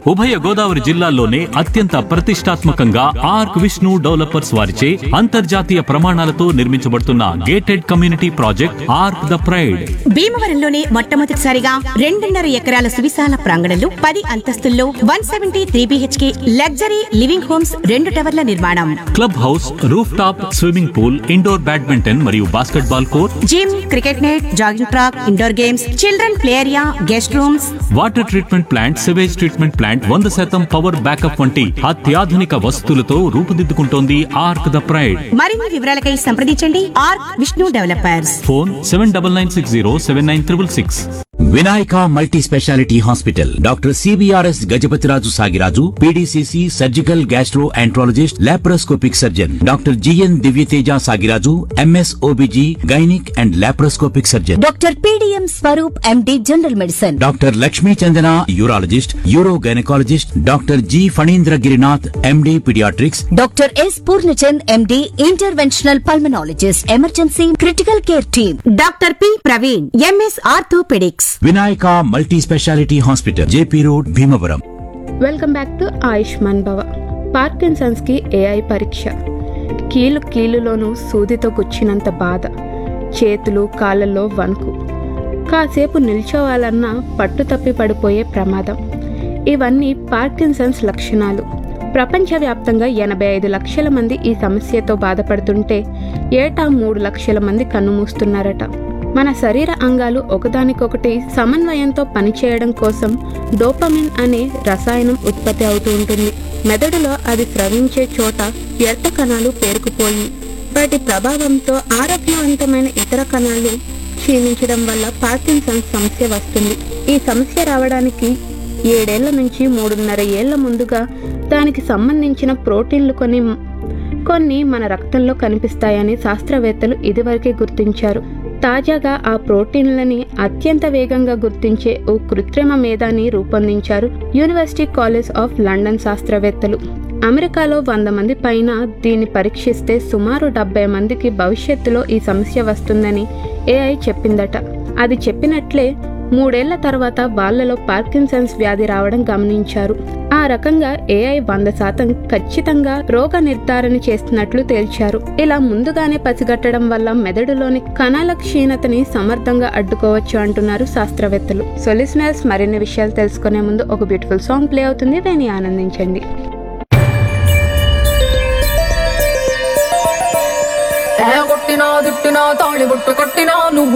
ఉభయ గోదావరి జిల్లాల్లోనే అత్యంత ప్రతిష్టాత్మకంగా ఆర్క్ విష్ణు డెవలపర్స్ వారిచే అంతర్జాతీయ ప్రమాణాలతో నిర్మించబడుతున్న gated community project Arc the pride భీమవరంలోనే మొట్టమొదటిసారిగా రెండున్నర ఎకరాల సువిశాల ప్రాంగణంలో పది అంతస్తుల్లో one seventy three BHK luxury living homes రెండు టవర్ల నిర్మాణం club house roof top swimming pool indoor badminton మరియు basketball court gym cricket net jogging track indoor games children play area guest rooms water treatment plant sewage treatment plant వంద శాతం power backup వంటి అత్యాధునిక వసతులతో రూపుదిద్దుకుంటోంది arc the pride మరిన్ని వివరాలకై సంప్రదించండి R Vishnu developers phone seven double nine six zero seven nine triple six Vinayaka multi speciality hospital doctor CBRS Gajapathiraju Sagiraju PDCC surgical gastroenterologist laparoscopic surgeon doctor GN Divyateja Sagiraju MS OBG gynaec and laparoscopic surgeon doctor PDM Swaroop MD general medicine doctor Lakshmi Chandana urologist uro gynaecologist doctor G Phanindra Girinath MD paediatrics doctor S Purnachand MD interventional pulmonologist emergency critical care team doctor P Praveen MS orthopaedics Vinayaka multi speciality hospital JP road Bhimavaram welcome back to Ayushman Bhava పార్కిన్సన్స్కి AI పరీక్ష కీలు కీలులోనూ సూదితో గుచ్చినంత బాధ చేతులు కాళ్ళల్లో వణుకు కాసేపు నిల్చోవాలన్నా పట్టు తప్పి పడిపోయే ప్రమాదం ఇవన్నీ పార్కిన్సన్స్ లక్షణాలు ప్రపంచవ్యాప్తంగా ఎనభై ఐదు లక్షల మంది ఈ సమస్యతో బాధపడుతుంటే ఏటా మూడు లక్షల మంది కన్నుమూస్తున్నారట మన శరీర అంగాలు ఒకదానికొకటి సమన్వయంతో పనిచేయడం కోసం డోపమిన్ అనే రసాయనం ఉత్పత్తి అవుతూ ఉంటుంది మెదడులో అది స్రవించే చోట వ్యర్థ కణాలు పేరుకుపోయి వాటి ప్రభావంతో ఆరోగ్యవంతమైన ఇతర కణాలు క్షీణించడం వల్ల పార్కిన్సన్స్ సమస్య వస్తుంది ఈ సమస్య రావడానికి ఏడేళ్ల నుంచి మూడున్నర ఏళ్ల ముందుగా దానికి సంబంధించిన ప్రోటీన్లు కొన్ని కొన్ని మన రక్తంలో కనిపిస్తాయని శాస్త్రవేత్తలు ఇదివరకే గుర్తించారు తాజాగా ఆ ప్రోటీన్లని అత్యంత వేగంగా గుర్తించే ఓ కృత్రిమ మేధాని రూపొందించారు యూనివర్సిటీ కాలేజ్ ఆఫ్ లండన్ శాస్త్రవేత్తలు అమెరికాలో వంద మంది పైన దీన్ని పరీక్షిస్తే సుమారు డెబ్బై మందికి భవిష్యత్తులో ఈ సమస్య వస్తుందని ఏఐ చెప్పిందట అది చెప్పినట్లే మూడేళ్ల తర్వాత వాళ్ళలో పార్కిన్సన్స్ వ్యాధి రావడం గమనించారు ఆ రకంగా ఏఐ వంద శాతం ఖచ్చితంగా రోగ నిర్ధారణ చేస్తున్నట్లు తేల్చారు ఇలా ముందుగానే పసిగట్టడం వల్ల మెదడులోని కణాల క్షీణతని సమర్థంగా అడ్డుకోవచ్చు అంటున్నారు శాస్త్రవేత్తలు సొలిసినర్స్ మరిన్ని విషయాలు తెలుసుకునే ముందు ఒక బ్యూటిఫుల్ సాంగ్ ప్లే అవుతుంది విని ఆనందించండి ఏ కొట్టినా తిట్టినా తాళి బుట్టు కొట్టినా నువ్వు